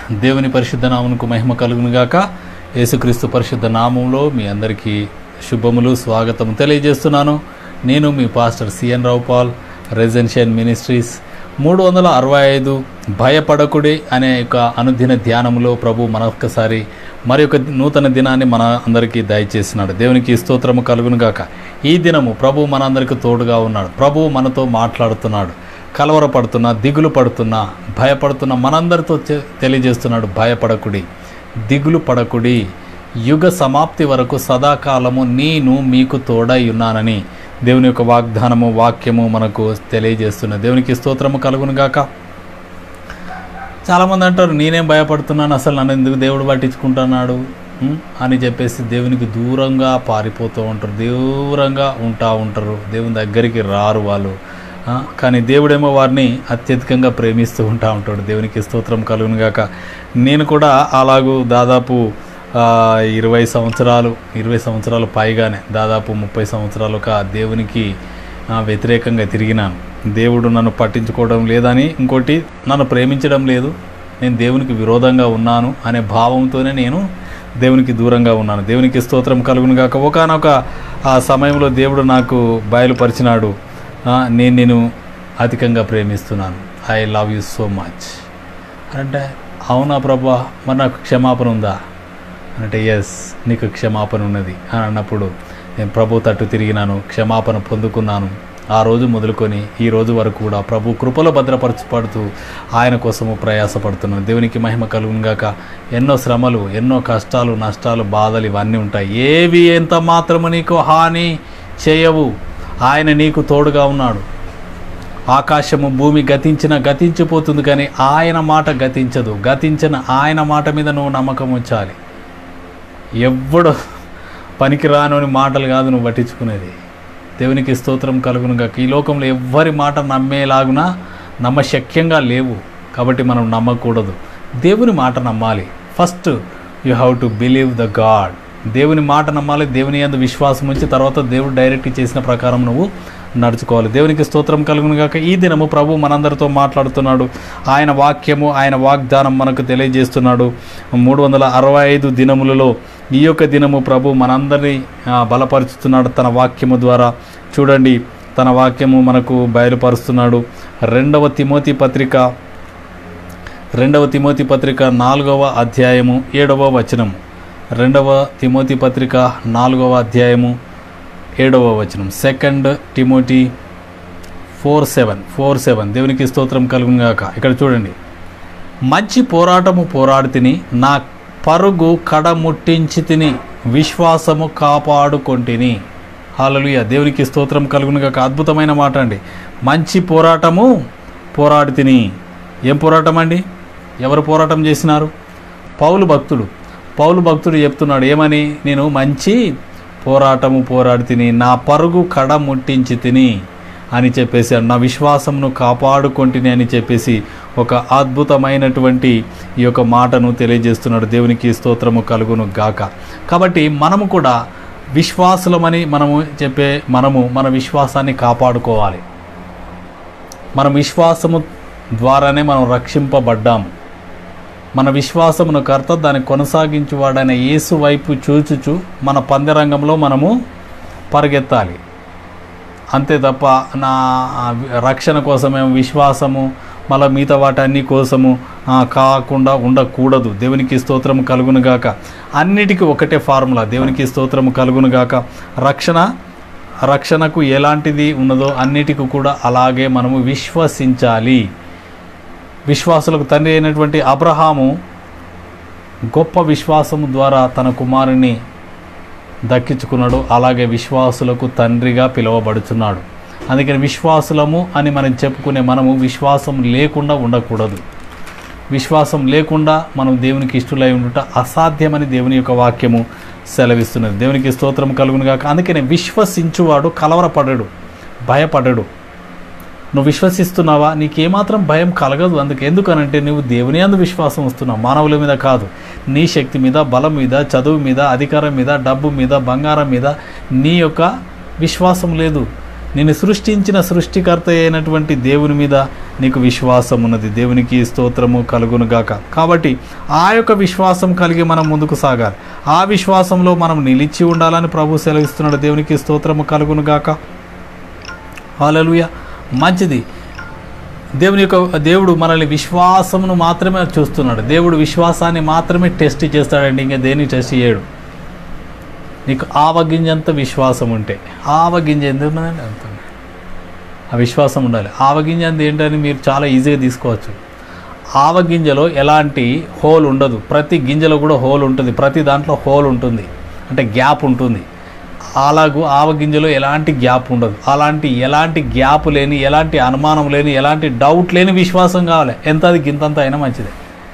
దేవుని పరిశుద్ధ నామమునకు మహిమ కలుగును గాక యేసుక్రీస్తు పరిశుద్ధ నామంలో మీ అందరికీ శుభములు స్వాగతం తెలియజేస్తున్నాను నేను మీ పాస్టర్ సిఎన్ రావుపాల్ రెసిడెన్షియల్ మినిస్ట్రీస్ మూడు వందల అరవై ఐదు భయపడకుడి అనే యొక్క అనుదిన ధ్యానంలో ప్రభు మనొక్కసారి మరి ఒక నూతన దినాన్ని మన అందరికీ దయచేసినాడు దేవునికి స్తోత్రము కలుగును గాక ఈ దినము ప్రభు మనందరికీ తోడుగా ఉన్నాడు ప్రభు మనతో మాట్లాడుతున్నాడు కలవరపడుతున్నా దిగులు పడుతున్నా భయపడుతున్న మనందరితో చె- తెలియజేస్తున్నాడు భయపడకుడి దిగులు పడకుడి యుగ సమాప్తి వరకు సదాకాలము నేను మీకు తోడై ఉన్నానని దేవుని యొక్క వాగ్దానము వాక్యము మనకు తెలియజేస్తున్న దేవునికి స్తోత్రము కలుగును గాక చాలామంది అంటారు నేనేం భయపడుతున్నాను అసలు నన్ను ఎందుకు దేవుడు పట్టించుకుంటున్నాడు ఉం? అని చెప్పేసి దేవునికి దూరంగా పారిపోతూ ఉంటారు దూరంగా ఉంటా ఉంటారు దేవుని దగ్గరికి రారు వాళ్ళు ఆ, కానీ దేవుడేమో వారిని అత్యధికంగా ప్రేమిస్తూ ఉంటా ఉంటాడు దేవునికి స్తోత్రం కలుగును గాక నేను కూడా అలాగూ దాదాపు ఆ, ఇరవై సంవత్సరాలు ఇరవై సంవత్సరాలు పైగానే దాదాపు ముప్పై సంవత్సరాలుగా దేవునికి ఆ, వ్యతిరేకంగా తిరిగినాను దేవుడు నన్ను పట్టించుకోవడం లేదని ఇంకోటి నన్ను ప్రేమించడం లేదు నేను దేవునికి విరోధంగా ఉన్నాను అనే భావంతోనే నేను దేవునికి దూరంగా ఉన్నాను దేవునికి స్తోత్రం కలుగును గాక ఒకనొక ఆ సమయంలో దేవుడు నాకు బయలుపరిచినాడు ఆ, నేను నేను అధికంగా ప్రేమిస్తున్నాను I love you so much అంటే అవునా ప్రభా మరి నాకు క్షమాపణ ఉందా అంటే ఎస్ నీకు క్షమాపణ ఉన్నది అని అన్నప్పుడు నేను ప్రభు తట్టు తిరిగినాను క్షమాపణ పొందుకున్నాను ఆ రోజు మొదలుకొని ఈ రోజు వరకు కూడా ప్రభు కృపలో భద్రపరచబడుతూ ఆయన కోసము ప్రయాసపడుతున్నాను దేవునికి మహిమ కలుగుగాక ఎన్నో శ్రమలు ఎన్నో కష్టాలు నష్టాలు బాధలు ఇవన్నీ ఉంటాయి ఏవి ఎంత మాత్రము నీకు హాని చేయవు ఆయన నీకు తోడుగా ఉన్నాడు ఆకాశము భూమి గతించిన గతించిపోతుంది కానీ ఆయన మాట గతించదు గతించిన ఆయన మాట మీద నువ్వు నమ్మకం ఉంచాలి ఎవ్వడు పనికిరాని మాటలు కాదు నువ్వు పట్టించుకునేది దేవునికి స్తోత్రం కలుగును గాక ఈ లోకంలో ఎవ్వరి మాట నమ్మేలాగునా నమ్మశక్యంగా లేవు కాబట్టి మనం నమ్మకూడదు దేవుని మాట నమ్మాలి first you have to believe the God దేవుని మాట నమ్మాలి దేవుని యందు విశ్వాసం ఉంచి తర్వాత దేవుడు డైరెక్ట్ చేసిన ప్రకారం నువ్వు నడుచుకోవాలి దేవునికి స్తోత్రం కలుగును గాక ఈ దినము ప్రభు మనందరితో మాట్లాడుతున్నాడు ఆయన వాక్యము ఆయన వాగ్దానం మనకు తెలియజేస్తున్నాడు మూడు వందల అరవై ఐదు దినములలో ఈ యొక్క దినము ప్రభు మనందరినీ ఆ, బలపరుచుతున్నాడు తన వాక్యము ద్వారా చూడండి తన వాక్యము మనకు బయలుపరుస్తున్నాడు రెండవ తిమోతి పత్రిక రెండవ తిమోతి పత్రిక నాలుగవ అధ్యాయము ఏడవ వచనము రెండవ తిమోతి పత్రిక నాలుగవ అధ్యాయము ఏడవ వచనం సెకండ్ తిమోతి ఫోర్ సెవెన్ ఫోర్ సెవెన్ దేవునికి స్తోత్రం కలుగుగాక ఇక్కడ చూడండి మంచి పోరాటము పోరాడి తిని నా పరుగు కడముట్టించి తిని విశ్వాసము కాపాడుకొంటిని హాలలుయ దేవునికి స్తోత్రం కలుగునుగాక అద్భుతమైన మాట అండి మంచి పోరాటము పోరాడి తిని ఏం పోరాటం అండి ఎవరు పోరాటం చేసినారు పౌలు భక్తుడు పౌలు భక్తుడు చెప్తున్నాడు ఏమని నేను మంచి పోరాటము పోరాడి తిని నా పరుగు కడ ముట్టించి తిని అని చెప్పేసి నా విశ్వాసమును కాపాడుకొంటిని అని చెప్పేసి ఒక అద్భుతమైనటువంటి ఈ యొక్క మాటను తెలియజేస్తున్నాడు దేవునికి స్తోత్రము కలుగును గాక కాబట్టి మనము కూడా విశ్వాసులమని మనము చెప్పే మనము మన విశ్వాసాన్ని కాపాడుకోవాలి మన విశ్వాసము ద్వారానే మనం రక్షింపబడ్డాము మన విశ్వాసమును కర్త దాన్ని కొనసాగించువాడైన యేసు వైపు చూచుచు మన పందెరంగంలో మనము పరిగెత్తాలి అంతే తప్ప నా రక్షణ కోసమే విశ్వాసము మళ్ళీ మిగతా వాటన్ని కోసము ఆ, కాకుండా ఉండకూడదు దేవునికి స్తోత్రము కలుగునుగాక అన్నిటికీ ఒకటే ఫార్ములా దేవునికి స్తోత్రము కలుగునుగాక రక్షణ రక్షణకు ఎలాంటిది ఉన్నదో అన్నిటికీ కూడా అలాగే మనము విశ్వసించాలి విశ్వాసులకు తండ్రి అయినటువంటి అబ్రహాము గొప్ప విశ్వాసము ద్వారా తన కుమారుని దక్కించుకున్నాడు అలాగే విశ్వాసులకు తండ్రిగా పిలువబడుచున్నాడు అందుకని విశ్వాసులము అని మనం చెప్పుకునే మనము విశ్వాసం లేకుండా ఉండకూడదు విశ్వాసం లేకుండా మనం దేవునికి ఇష్టలై ఉండుట అసాధ్యమని దేవుని యొక్క వాక్యము సెలవిస్తున్నది దేవునికి స్తోత్రం కలుగును గాక అందుకనే విశ్వసించువాడు కలవరపడడు భయపడడు నువ్వు విశ్వసిస్తున్నావా నీకేమాత్రం భయం కలగదు అందుకు ఎందుకనంటే నువ్వు దేవుని అందు విశ్వాసం వస్తున్నావు మానవుల మీద కాదు నీ శక్తి మీద బలం మీద చదువు మీద అధికారం మీద డబ్బు మీద బంగారం మీద నీ యొక్క విశ్వాసం లేదు నిన్ను సృష్టించిన సృష్టికర్త అయినటువంటి దేవుని మీద నీకు విశ్వాసం ఉన్నది దేవునికి స్తోత్రము కలుగును గాక కాబట్టి ఆ యొక్క విశ్వాసం కలిగి మనం ముందుకు సాగాలి ఆ విశ్వాసంలో మనం నిలిచి ఉండాలని ప్రభు సెలవిస్తున్నాడు దేవునికి స్తోత్రము కలుగును గాక హాలలుయ మంచిది దేవుని యొక్క దేవుడు మనల్ని విశ్వాసమును మాత్రమే చూస్తున్నాడు దేవుడు విశ్వాసాన్ని మాత్రమే టెస్ట్ చేస్తాడండి ఇంకా దేన్ని టెస్ట్ చేయడు నీకు ఆవగింజంత విశ్వాసం ఉంటే ఆవగింజ ఎంత ఉన్నదండి అంత ఉంది. ఆ విశ్వాసం ఉండాలి ఆవగింజ అంత ఏంటని మీరు చాలా ఈజీగా తీసుకోవచ్చు ఆవగింజలో ఎలాంటి హోల్ ఉండదు ప్రతి గింజలో కూడా హోల్ ఉంటుంది ప్రతి దాంట్లో హోల్ ఉంటుంది అంటే గ్యాప్ ఉంటుంది అలాగూ ఆవగింజలో ఎలాంటి గ్యాప్ ఉండదు అలాంటి ఎలాంటి గ్యాప్ లేని ఎలాంటి అనుమానం లేని ఎలాంటి డౌట్ లేని విశ్వాసం కావాలి ఎంత అది గింతంత అయినా మంచిదే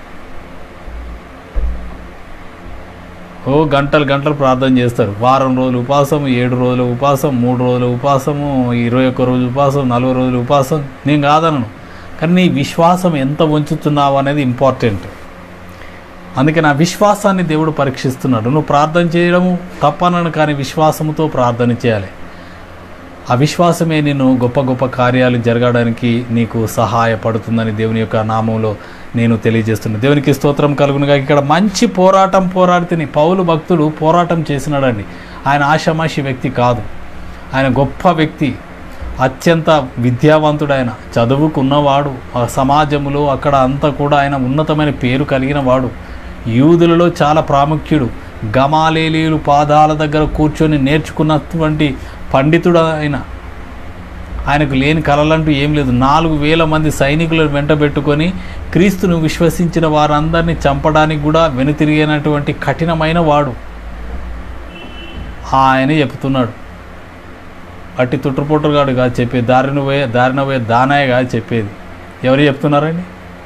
ఓ గంటలు గంటలు ప్రార్థన చేస్తారు వారం రోజులు ఉపాసం ఏడు రోజులు ఉపాసం మూడు రోజులు ఉపాసము ఇరవై ఒక్క రోజు ఉపాసం నలభై రోజులు ఉపాసం నేను కాదనను కానీ నీ విశ్వాసం ఎంత ఉంచుతున్నావు అనేది ఇంపార్టెంట్ అందుకే నా విశ్వాసాన్ని దేవుడు పరీక్షిస్తున్నాడు నువ్వు ప్రార్థన చేయడము తప్పనను కానీ విశ్వాసముతో ప్రార్థన చేయాలి ఆ విశ్వాసమే నేను గొప్ప గొప్ప కార్యాలు జరగడానికి నీకు సహాయపడుతుందని దేవుని యొక్క నామంలో నేను తెలియజేస్తున్నాను దేవునికి స్తోత్రం కలుగునుగా ఇక్కడ మంచి పోరాటం పోరాడితే పౌలు భక్తుడు పోరాటం చేసినాడండి ఆయన ఆషామాషి వ్యక్తి కాదు ఆయన గొప్ప వ్యక్తి అత్యంత విద్యావంతుడైన చదువుకున్నవాడు ఆ సమాజంలో అక్కడ అంతా కూడా ఆయన ఉన్నతమైన పేరు కలిగిన వాడు యూదులలో చాలా ప్రాముఖ్యుడు గమాలేలీలు పాదాల దగ్గర కూర్చొని నేర్చుకున్నటువంటి పండితుడు ఆయన ఆయనకు లేని కళలంటూ ఏం లేదు నాలుగు వేల మంది సైనికులను వెంటబెట్టుకొని క్రీస్తును విశ్వసించిన వారందరినీ చంపడానికి కూడా వెనుతిరిగినటువంటి కఠినమైన వాడు ఆయన చెప్తున్నాడు అట్టి తుట్టుపుట్టుగాడు కాదు చెప్పేది దారిన పోయే దారిన పోయే దానాయ కాదు చెప్పేది ఎవరు చెప్తున్నారండి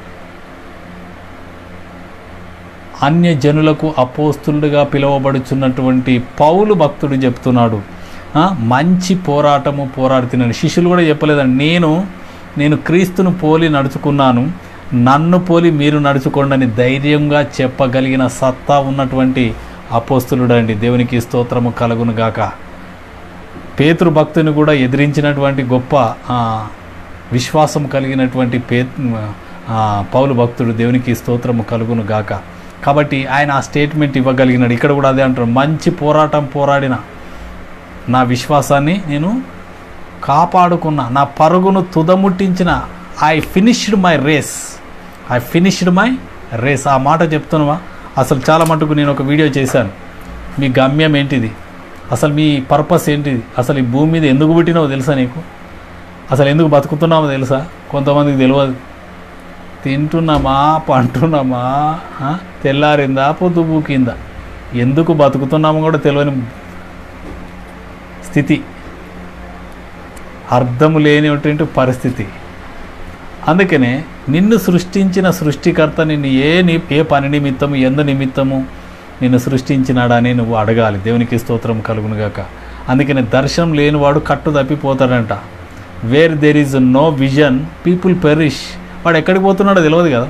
అన్య జనులకు అపోస్తులుగా పిలువబడుచున్నటువంటి పౌలు భక్తుడు చెప్తున్నాడు ఆ, మంచి పోరాటము పోరాడుతున్నాను శిష్యులు కూడా చెప్పలేదండి నేను నేను క్రీస్తును పోలి నడుచుకున్నాను నన్ను పోలి మీరు నడుచుకోండి అని ధైర్యంగా చెప్పగలిగిన సత్తా ఉన్నటువంటి అపోస్తులుడండి దేవునికి స్తోత్రము కలుగును గాక పేతృ భక్తుని కూడా ఎదిరించినటువంటి గొప్ప ఆ, విశ్వాసం కలిగినటువంటి పే ఆ, పౌలు భక్తుడు దేవునికి స్తోత్రము కలుగును గాక కాబట్టి ఆయన ఆ స్టేట్మెంట్ ఇవ్వగలిగినాడు ఇక్కడ కూడా అదే అంటారు మంచి పోరాటం పోరాడిన నా విశ్వాసాన్ని నేను కాపాడుకున్న నా పరుగును తుదముట్టించిన I finished my race I finished my race ఆ మాట చెప్తున్నావా అసలు చాలా మటుకు నేను ఒక వీడియో చేశాను మీ గమ్యం ఏంటిది అసలు మీ పర్పస్ ఏంటిది అసలు ఈ భూమి మీద ఎందుకు పుట్టినావో తెలుసా నీకు అసలు ఎందుకు బతుకుతున్నామో తెలుసా కొంతమందికి తెలియదు తింటున్నామా పంటున్నామా ఆ? తెల్లారిందా పొద్దు పూకిందా ఎందుకు బతుకుతున్నామో కూడా తెలియని స్థితి అర్థము లేనిటువంటి పరిస్థితి అందుకనే నిన్ను సృష్టించిన సృష్టికర్త నిన్ను ఏ ని ఏ పని నిమిత్తము ఎందు నిమిత్తము నిన్ను సృష్టించినాడని నువ్వు అడగాలి దేవునికి స్తోత్రం కలుగునుగాక అందుకనే దర్శనం లేనివాడు కట్టు తప్పిపోతాడంట where there is no vision people perish వాడు ఎక్కడికి పోతున్నాడో తెలియదు కదా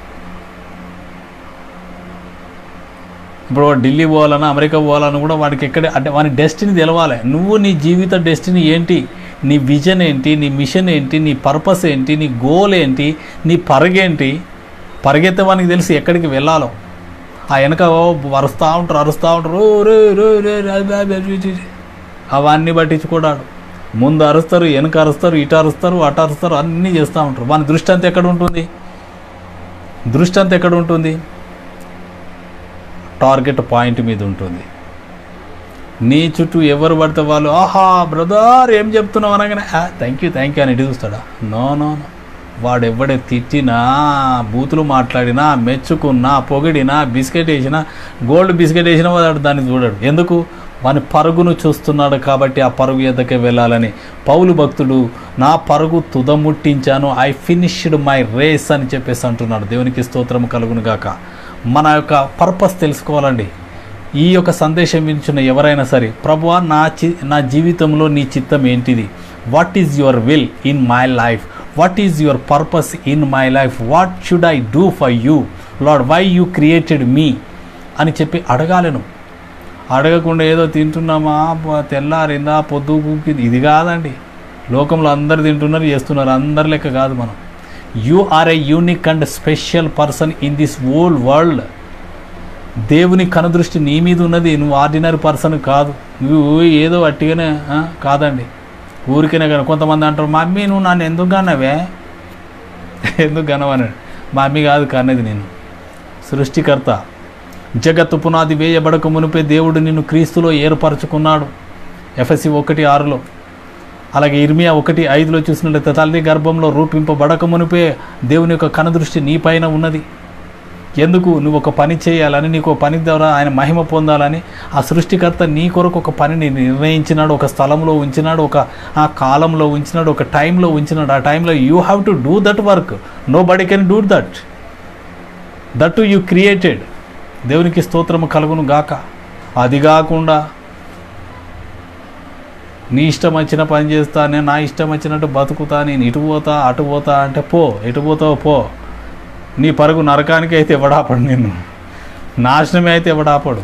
ఇప్పుడు వాడు ఢిల్లీ పోవాలన్నా అమెరికా పోవాలన్నా కూడా వాడికి ఎక్కడ అంటే వాని డెస్టినీ తెలవాలి నువ్వు నీ జీవిత డెస్టినీ ఏంటి నీ విజన్ ఏంటి నీ మిషన్ ఏంటి నీ పర్పస్ ఏంటి నీ గోల్ ఏంటి నీ పరుగేంటి పరిగెత్తే వానికి తెలిసి ఎక్కడికి వెళ్ళాలో ఆ వెనక ఓ అరుస్తూ ఉంటారు అరుస్తూ ఉంటారు "ఓ రే రే రే రే అబ్బే అబ్బే అబ్బే అబ్బే." అవన్నీ పట్టించుకోడాడు ముందు అరుస్తారు వెనక అరుస్తారు ఇటు అరుస్తారు అటు అరుస్తారు అన్నీ చేస్తూ ఉంటారు వాని దృష్టి అంతా ఎక్కడ ఉంటుంది దృష్టి అంతా ఎక్కడ ఉంటుంది టార్గెట్ పాయింట్ మీద ఉంటుంది నీ చుట్టూ ఎవరు పడితే వాళ్ళు ఆహా బ్రదర్ ఏం చెప్తున్నావు అనగానే థ్యాంక్ యూ థ్యాంక్ యూ అని ఇటు చూస్తాడా నో నో నో వాడు ఎవడే తిట్టినా బూతులు మాట్లాడినా మెచ్చుకున్నా పొగిడినా బిస్కెట్ వేసినా గోల్డ్ బిస్కెట్ వేసినా వాడు దాన్ని చూడడు ఎందుకు వాని పరుగును చూస్తున్నాడు కాబట్టి ఆ పరుగు ఎద్దకే వెళ్ళాలని పౌలు భక్తుడు నా పరుగు తుదముట్టించాను ఐ ఫినిష్డ్ మై రేస్ అని చెప్పేసి అంటున్నాడు దేవునికి స్తోత్రం కలుగును గాక మన యొక్క పర్పస్ తెలుసుకోవాలండి ఈ యొక్క సందేశం వింటున్న ఎవరైనా సరే ప్రభువా నా చి నా జీవితంలో నీ చిత్తం ఏంటిది what is your will in my life what is your purpose in my life what should I do for you Lord why you created me అని చెప్పి అడగాలను అడగకుండా ఏదో తింటున్నామా ప- తెల్లారిందా పొద్దు కూకింది ఇది కాదండి లోకంలో అందరు తింటున్నారు చేస్తున్నారు అందరి లెక్క కాదు మనం you are a unique and special person in this old world దేవుని కనుదృష్టి నీ మీద ఉన్నది నువ్వు ఆర్డినరీ పర్సన్ కాదు నువ్వు ఏదో అట్టిగానే ఆ, కాదండి ఊరికనే కానీ కొంతమంది అంటారు మమ్మీ నువ్వు నన్ను ఎందుకు కన్నావే ఎందుకు కనవన్నాడు మా మమ్మీ కాదు కన్నది నేను సృష్టికర్త జగత్తు పునాది వేయబడక మునిపే దేవుడు నిన్ను క్రీస్తులో ఏర్పరచుకున్నాడు ఎఫ్ఎస్సి ఒకటి ఆరులో అలాగే ఇర్మియా ఒకటి ఐదులో చూసినట్లయితే తల్లి గర్భంలో రూపింపబడక మునిపే దేవుని యొక్క కనుదృష్టి నీ పైన ఉన్నది ఎందుకు నువ్వు ఒక పని చేయాలని నీకు ఒక పని ద్వారా ఆయన మహిమ పొందాలని ఆ సృష్టికర్త నీ కొరకు ఒక పనిని నిర్ణయించినాడు ఒక స్థలంలో ఉంచినాడు ఒక ఆ కాలంలో ఉంచినాడు ఒక టైంలో ఉంచినాడు ఆ టైంలో you have to do that work nobody can do that that to you created దేవునికి స్తోత్రము కలుగును గాక అది కాకుండా నీ ఇష్టం వచ్చిన పని చేస్తా నేను నా ఇష్టం వచ్చినట్టు బతుకుతా నేను ఇటు పోతా అటు పోతా అంటే పో ఎటు పోతావు పో నీ పరుగు నరకానికి అయితే ఎవడాపడు నిన్ను నాశనమే అయితే ఎవడాపడు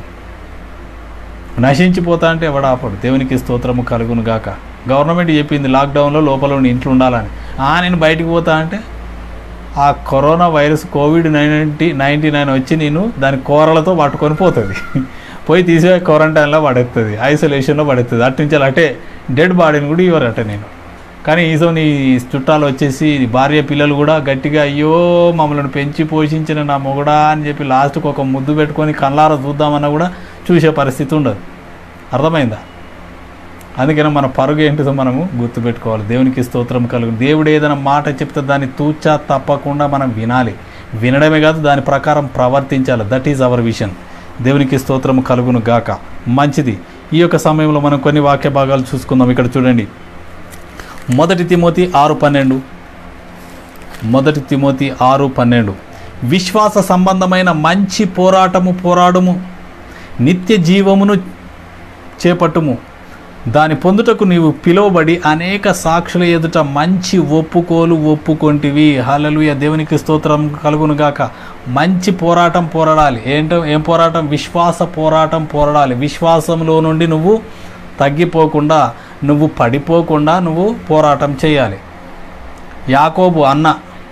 నశించిపోతా అంటే ఎవడాపడు దేవునికి స్తోత్రము కలుగును గాక గవర్నమెంట్ చెప్పింది లాక్డౌన్లో లోపల ఉండి ఇంట్లో ఉండాలని ఆ నేను బయటికి పోతా అంటే ఆ corona virus covid ninety ninety nine వచ్చి నేను దాని కూరలతో పట్టుకొని పోతుంది పోయి తీసే క్వారంటైన్లో పడేస్తుంది ఐసోలేషన్లో పడేస్తుంది అటు నుంచి అటే డెడ్ బాడీని కూడా ఇవ్వరట నేను కానీ ఈసో నీ చుట్టాలు వచ్చేసి నీ భార్య పిల్లలు కూడా గట్టిగా అయ్యో మమ్మల్ని పెంచి పోషించిన నా మొగుడా అని చెప్పి లాస్ట్కి ఒక ముద్దు పెట్టుకొని కళ్ళార చూద్దామన్నా కూడా చూసే పరిస్థితి ఉండదు అర్థమైందా అందుకని మన పరుగు ఏంటిదో మనము గుర్తుపెట్టుకోవాలి దేవునికి స్తోత్రం కలుగు దేవుడు ఏదైనా మాట చెప్తే దాన్ని తూచా తప్పకుండా మనం వినాలి వినడమే కాదు దాని ప్రకారం ప్రవర్తించాలి దట్ ఈజ్ అవర్ విషన్ దేవునికి స్తోత్రం కలుగును గాక మంచిది ఈ యొక్క సమయంలో మనం కొన్ని వాక్య భాగాలు చూసుకుందాం ఇక్కడ చూడండి మొదటి తిమోతి ఆరు పన్నెండు మొదటి తిమోతి ఆరు పన్నెండు విశ్వాస సంబంధమైన మంచి పోరాటము పోరాడుము నిత్య జీవమును చేపట్టుము దాని పొందుటకు నీవు పిలువబడి అనేక సాక్షుల ఎదుట మంచి ఒప్పుకోలు ఒప్పుకొంటివి హల్లెలూయా దేవునికి స్తోత్రం కలుగునుగాక మంచి పోరాటం పోరాడాలి ఏంటో ఏం పోరాటం విశ్వాస పోరాటం పోరాడాలి విశ్వాసంలో నుండి నువ్వు తగ్గిపోకుండా నువ్వు పడిపోకుండా నువ్వు పోరాటం చేయాలి యాకోబు అన్న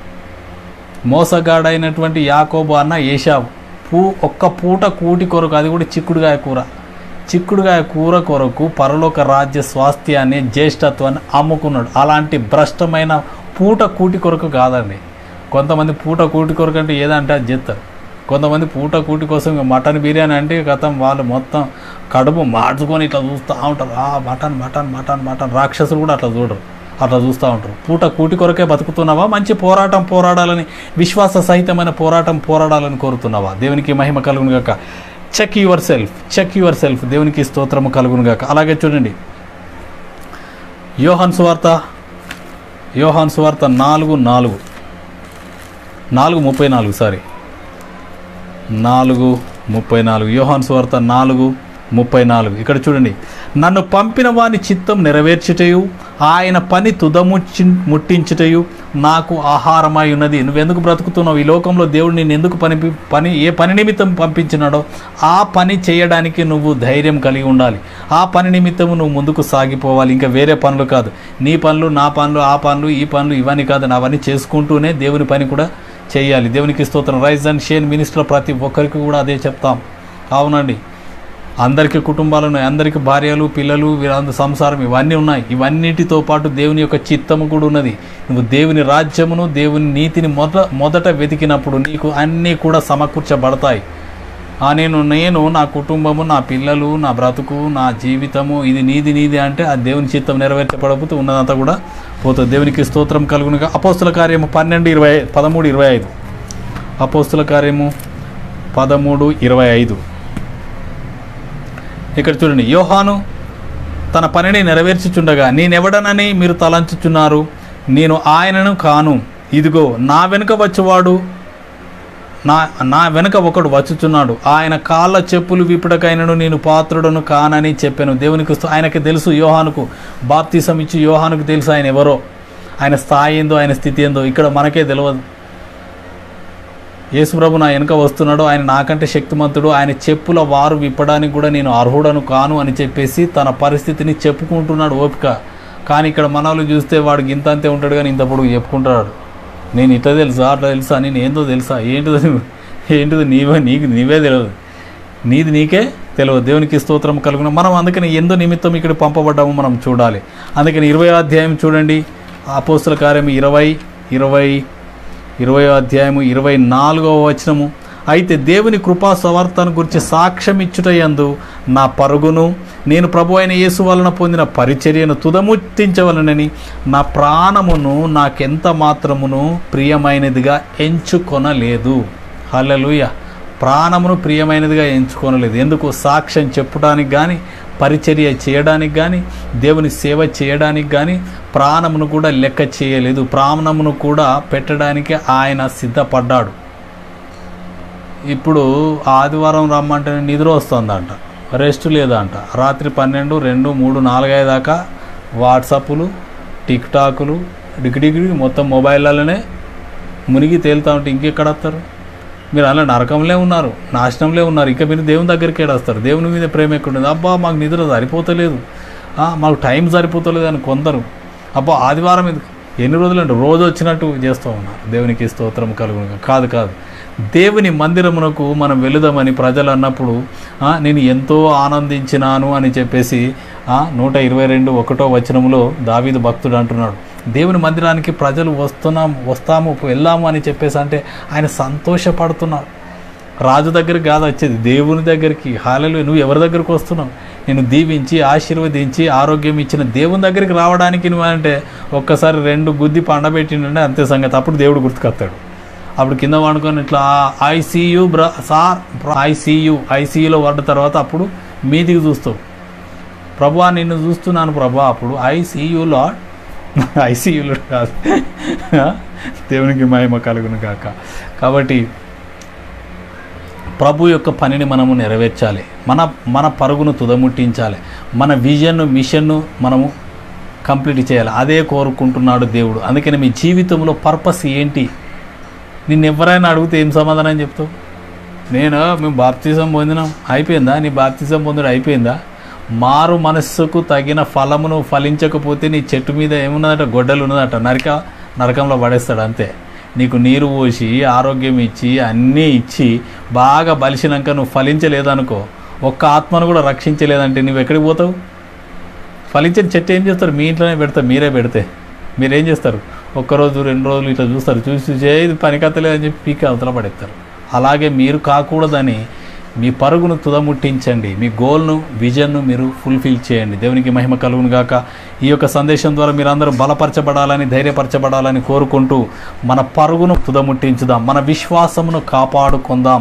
మోసగాడైనటువంటి యాకోబు అన్న ఏషావు పూ ఒక్క పూట కూటి కొరకు అది కూడా చిక్కుడుగాయ కూర చిక్కుడుగాయ కూర కొరకు పరలోక రాజ్య స్వాస్థ్యాన్ని జ్యేష్ఠత్వాన్ని అమ్ముకున్నాడు అలాంటి భ్రష్టమైన పూట కూటి కొరకు కాదండి కొంతమంది పూట కూటి కొరకు అంటే ఏదంటే అది చేస్తారు కొంతమంది పూట కూటి కోసం ఇక మటన్ బిర్యానీ అంటే గతం వాళ్ళు మొత్తం కడుపు మార్చుకొని ఇట్లా చూస్తూ ఉంటారు ఆ మటన్ మటన్ మటన్ మటన్ రాక్షసులు కూడా అట్లా చూడరు అట్లా చూస్తూ ఉంటారు పూట కూటి కొరకే బతుకుతున్నావా మంచి పోరాటం పోరాడాలని విశ్వాస సహితమైన పోరాటం పోరాడాలని కోరుతున్నావా దేవునికి మహిమ కలుగును గాక check yourself check yourself దేవునికి స్తోత్రము కలుగును గాక అలాగే చూడండి యోహాన్ సువార్త యోహాన్ సువార్త నాలుగు నాలుగు నాలుగు ముప్పై నాలుగు సారీ నాలుగు ముప్పై నాలుగు యోహాన్ సువార్త నాలుగు ముప్పై నాలుగు ఇక్కడ చూడండి నన్ను పంపిన వాని చిత్తం నెరవేర్చుటయు ఆయన పని తుదముచ్చి ముట్టించుటయు నాకు ఆహారమై ఉన్నది నువ్వెందుకు బ్రతుకుతున్నావు ఈ లోకంలో దేవుడు నేను ఎందుకు పని పని ఏ పని నిమిత్తం పంపించినాడో ఆ పని చేయడానికి నువ్వు ధైర్యం కలిగి ఉండాలి ఆ పని నిమిత్తం నువ్వు ముందుకు సాగిపోవాలి ఇంకా వేరే పనులు కాదు నీ పనులు నా పనులు ఆ పనులు ఈ పనులు ఇవన్నీ కాదు అవన్నీ చేసుకుంటూనే దేవుని పని కూడా చేయాలి దేవునికి స్తోత్రం రైజ్ అండ్ షేన్ మినిస్టర్ ప్రతి ఒక్కరికి కూడా అదే చెప్తాం అవునండి అందరికీ కుటుంబాలు ఉన్నాయి అందరికీ భార్యలు పిల్లలు వీరంద సంసారం ఇవన్నీ ఉన్నాయి ఇవన్నిటితో పాటు దేవుని యొక్క చిత్తము కూడా ఉన్నది నువ్వు దేవుని రాజ్యమును దేవుని నీతిని మొద మొదట వెతికినప్పుడు నీకు అన్నీ కూడా సమకూర్చబడతాయి ఆ నేను నేను నా కుటుంబము నా పిల్లలు నా బ్రతుకు నా జీవితము ఇది నీది నీది అంటే ఆ దేవుని చిత్తం నెరవేర్చబడకపోతే ఉన్నదంతా కూడా పోతుంది దేవునికి స్తోత్రం కలుగునుగా అపోస్తుల కార్యము పన్నెండు ఇరవై పదమూడు ఇరవై ఐదు అపోస్తుల కార్యము పదమూడు ఇరవై ఐదు ఇక్కడ చూడండి యోహాను తన పనిని నెరవేర్చుచుండగా నేనెవడనని మీరు తలంచుచున్నారు నేను ఆయనను కాను ఇదిగో నా వెనుక వచ్చేవాడు నా నా వెనుక ఒకడు వచ్చుచున్నాడు ఆయన కాళ్ళ చెప్పులు విప్పుడకైనను నేను పాత్రుడను కానని చెప్పాను దేవునికి స్తు- ఆయనకి తెలుసు యోహానుకు బాప్తీసం ఇచ్చి యోహానుకు తెలుసు ఆయన ఎవరో ఆయన స్థాయి ఏందో ఆయన స్థితి ఏందో ఇక్కడ మనకే తెలియదు యేసుప్రభు నా వెనుక వస్తున్నాడు ఆయన నాకంటే శక్తిమంతుడు ఆయన చెప్పుల వారు విప్పడానికి కూడా నేను అర్హుడను కాను అని చెప్పేసి తన పరిస్థితిని చెప్పుకుంటున్నాడు ఓపిక కానీ ఇక్కడ మన వాళ్ళు చూస్తే వాడికి ఇంత అంతే ఉంటాడు కానీ ఇంత పొడుగు చెప్పుకుంటాడు నేను ఇట్లా తెలుసా అట్లా తెలుసా నేను ఏందో తెలుసా ఏంటిదో ఏంటిదో నీవే నీకు నీవే తెలియదు నీది నీకే తెలియదు దేవునికి స్తోత్రం కలుగున మనం అందుకని ఎందో నిమిత్తం ఇక్కడ పంపబడ్డాము మనం చూడాలి అందుకని ఇరవై అధ్యాయం చూడండి అపోస్తుల కార్యం ఇరవై ఇరవై ఇరవై అధ్యాయము ఇరవై నాలుగవ వచనము అయితే దేవుని కృపా సవార్తను గురించి సాక్ష్యం ఇచ్చుటయందు నా పరుగును నేను ప్రభు అయిన యేసు వలన పొందిన పరిచర్యను తుదముట్టించవలనని నా ప్రాణమును నాకెంత మాత్రమును ప్రియమైనదిగా ఎంచుకొనలేదు హల్లెలూయ ప్రాణమును ప్రియమైనదిగా ఎంచుకోనలేదు ఎందుకు సాక్ష్యం చెప్పుటానికి కానీ పరిచర్య చేయడానికి కానీ దేవుని సేవ చేయడానికి కానీ ప్రాణమును కూడా లెక్క చేయలేదు ప్రాణమును కూడా పెట్టడానికి ఆయన సిద్ధపడ్డాడు ఇప్పుడు ఆదివారం రమ్మంటే నిద్ర వస్తుందంట రెస్ట్ లేదంట రాత్రి పన్నెండు రెండు మూడు నాలుగైదు దాకా వాట్సాప్లు టిక్ టాకులు డిగ్రీ మొత్తం మొబైల్లలోనే మునిగి తేలుతా ఉంటే ఇంకెక్కడ వస్తారు మీరు అలా నరకంలో ఉన్నారు నాశనంలో ఉన్నారు ఇంకా మీరు దేవుని దగ్గరికి ఏడొస్తారు దేవుని మీద ప్రేమ ఎక్కువ అబ్బా మాకు నిద్ర సరిపోతలేదు ఆ, మాకు టైం సరిపోతలేదు అని కొందరు అబ్బా ఆదివారం ఇది ఎన్ని రోజులు అంటే రోజు వచ్చినట్టు చేస్తూ ఉన్నారు దేవునికి స్తోత్రం కలుగును కాదు కాదు దేవుని మందిరమునకు మనం వెళుదామని ప్రజలు అన్నప్పుడు ఆ, నేను ఎంతో ఆనందించినాను అని చెప్పేసి ఆ, నూట ఇరవై రెండు ఒకటో వచనములో దావీదు భక్తుడు అంటున్నాడు దేవుని మందిరానికి ప్రజలు వస్తున్నాం వస్తాము వెళ్ళాము అని చెప్పేసి అంటే ఆయన సంతోషపడుతున్నాడు రాజు దగ్గరికి కాదు వచ్చేది దేవుని దగ్గరికి హాలలో నువ్వు ఎవరి దగ్గరికి వస్తున్నావు నేను దీవించి ఆశీర్వదించి ఆరోగ్యం ఇచ్చిన దేవుని దగ్గరికి రావడానికి నువ్వు అంటే ఒక్కసారి రెండు గుద్ది పండబెట్టిండే అంతే సంగతి అప్పుడు దేవుడు గుర్తుకొస్తాడు అప్పుడు కింద వండుకొని ఇట్లా ఐసీయూ బ్ర సార్ ఐసీయూ ఐసీయూలో పడ్డ తర్వాత అప్పుడు మీదికి చూస్తావు ప్రభా నిన్ను చూస్తున్నాను ప్రభా అప్పుడు ఐసీయూ లాడ్ ఐసీయూలో కాదు దేవునికి మహిమ కలుగును కాక కాబట్టి ప్రభు యొక్క పనిని మనము నెరవేర్చాలి మన మన పరుగును తుదముట్టించాలి మన విజన్ను మిషన్ను మనము కంప్లీట్ చేయాలి అదే కోరుకుంటున్నాడు దేవుడు అందుకని మీ జీవితంలో పర్పస్ ఏంటి నిన్ను ఎవరైనా అడిగితే ఏం సమాధానం చెప్తావు నేను మేము బాప్తిజం పొందినాం అయిపోయిందా నీ బాప్తిజం పొందడం అయిపోయిందా మారు మనస్సుకు తగిన ఫలమును ఫలించకపోతే నీ చెట్టు మీద ఏమున్నదట గొడ్డలు ఉన్నదట నరక నరకంలో పడేస్తాడు అంతే నీకు నీరు పోసి ఆరోగ్యం ఇచ్చి అన్నీ ఇచ్చి బాగా బలిసినాక నువ్వు ఫలించలేదనుకో ఒక్క ఆత్మను కూడా రక్షించలేదంటే నువ్వు ఎక్కడికి పోతావు ఫలించిన చెట్టు ఏం చేస్తారు మీ ఇంట్లోనే పెడతారు మీరే పెడితే మీరేం చేస్తారు ఒక్కరోజు రెండు రోజులు ఇట్లా చూస్తారు చూసి చూసి "ఏ, ఇది పనికత్తలేదని చెప్పి పీక అవతల పడేస్తారు అలాగే మీరు కాకూడదని మీ పరుగును తుదముట్టించండి మీ గోల్ను విజన్ను మీరు ఫుల్ఫిల్ చేయండి దేవునికి మహిమ కలుగును గాక ఈ యొక్క సందేశం ద్వారా మీరందరూ బలపరచబడాలని ధైర్యపరచబడాలని కోరుకుంటూ మన పరుగును తుదముట్టించుదాం మన విశ్వాసమును కాపాడుకుందాం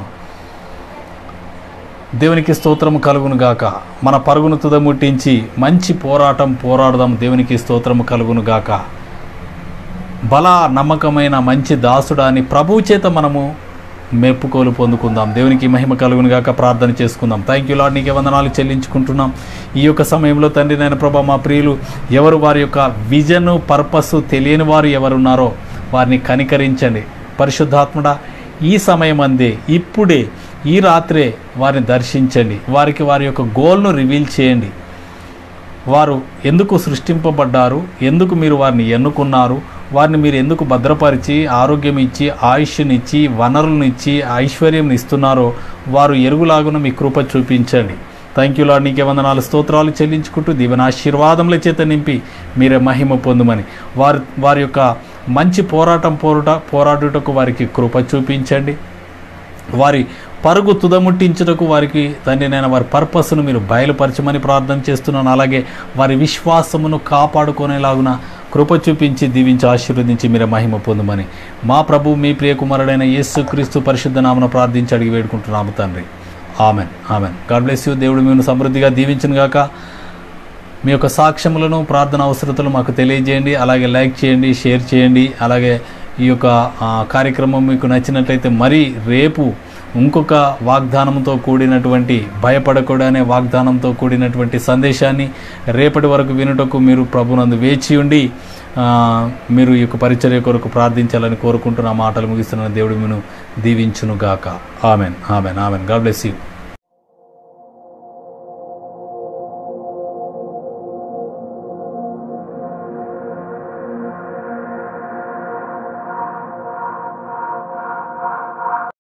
దేవునికి స్తోత్రము కలుగును గాక మన పరుగును తుదముట్టించి మంచి పోరాటం పోరాడదాం దేవునికి స్తోత్రము కలుగును గాక బల నమ్మకమైన మంచి దాసుడా అని ప్రభువు చేత మనము మెప్పుకోలు పొందుకుందాం దేవునికి మహిమ కలుగును గాక ప్రార్థన చేసుకుందాం థ్యాంక్ యూ లాడ్ నీకే వందనాలు చెల్లించుకుంటున్నాం ఈ యొక్క సమయంలో తండ్రి నాయన ప్రభా మా ప్రియులు ఎవరు వారి యొక్క విజన్ పర్పస్ తెలియని వారు ఎవరున్నారో వారిని కనికరించండి పరిశుద్ధాత్ముడా ఈ సమయం అందే ఇప్పుడే ఈ రాత్రే వారిని దర్శించండి వారికి వారి యొక్క గోల్ను రివీల్ చేయండి వారు ఎందుకు సృష్టింపబడ్డారు ఎందుకు మీరు వారిని ఎన్నుకున్నారు వారిని మీరు ఎందుకు భద్రపరిచి ఆరోగ్యం ఇచ్చి ఆయుష్నిచ్చి వనరులను ఇచ్చి ఐశ్వర్యం ఇస్తున్నారో వారు ఎరుగులాగున మీ కృప చూపించండి థ్యాంక్ యూ లాడ్ నీకే వందనాలు స్తోత్రాలు చెల్లించుకుంటూ దీవెన ఆశీర్వాదముల చేత నింపి మీరే మహిమ పొందుమని వారి వారి యొక్క మంచి పోరాటం పోరుట పోరాడుటకు వారికి కృప చూపించండి వారి పరుగు తుదముట్టించుటకు వారికి తండ్రి నేను వారి పర్పస్ను మీరు బయలుపరచమని ప్రార్థన చేస్తున్నాను అలాగే వారి విశ్వాసమును కాపాడుకునేలాగున కృప చూపించి దీవించి ఆశీర్వదించి మీరు మహిమ పొందమని మా ప్రభు మీ ప్రియకుమారుడైన యేసుక్రీస్తు పరిశుద్ధ నామను ప్రార్థించి అడిగి వేడుకుంటున్నాము తండ్రి amen amen God bless you దేవుడు మేము సమృద్ధిగా దీవించును గాక మీ యొక్క సాక్ష్యములను ప్రార్థన అవసరతలు మాకు తెలియజేయండి అలాగే లైక్ చేయండి షేర్ చేయండి అలాగే ఈ యొక్క ఆ, కార్యక్రమం మీకు నచ్చినట్లయితే మరీ రేపు ఇంకొక వాగ్దానంతో కూడినటువంటి భయపడకూడనే వాగ్దానంతో కూడినటువంటి సందేశాన్ని రేపటి వరకు వినుటకు మీరు ప్రభునందు వేచి ఉండి ఆ, మీరు ఈ యొక్క పరిచర్య కొరకు ప్రార్థించాలని కోరుకుంటున్న మాటలు ముగిస్తున్న దేవుడు మీరు దీవించును గాక amen amen amen God bless you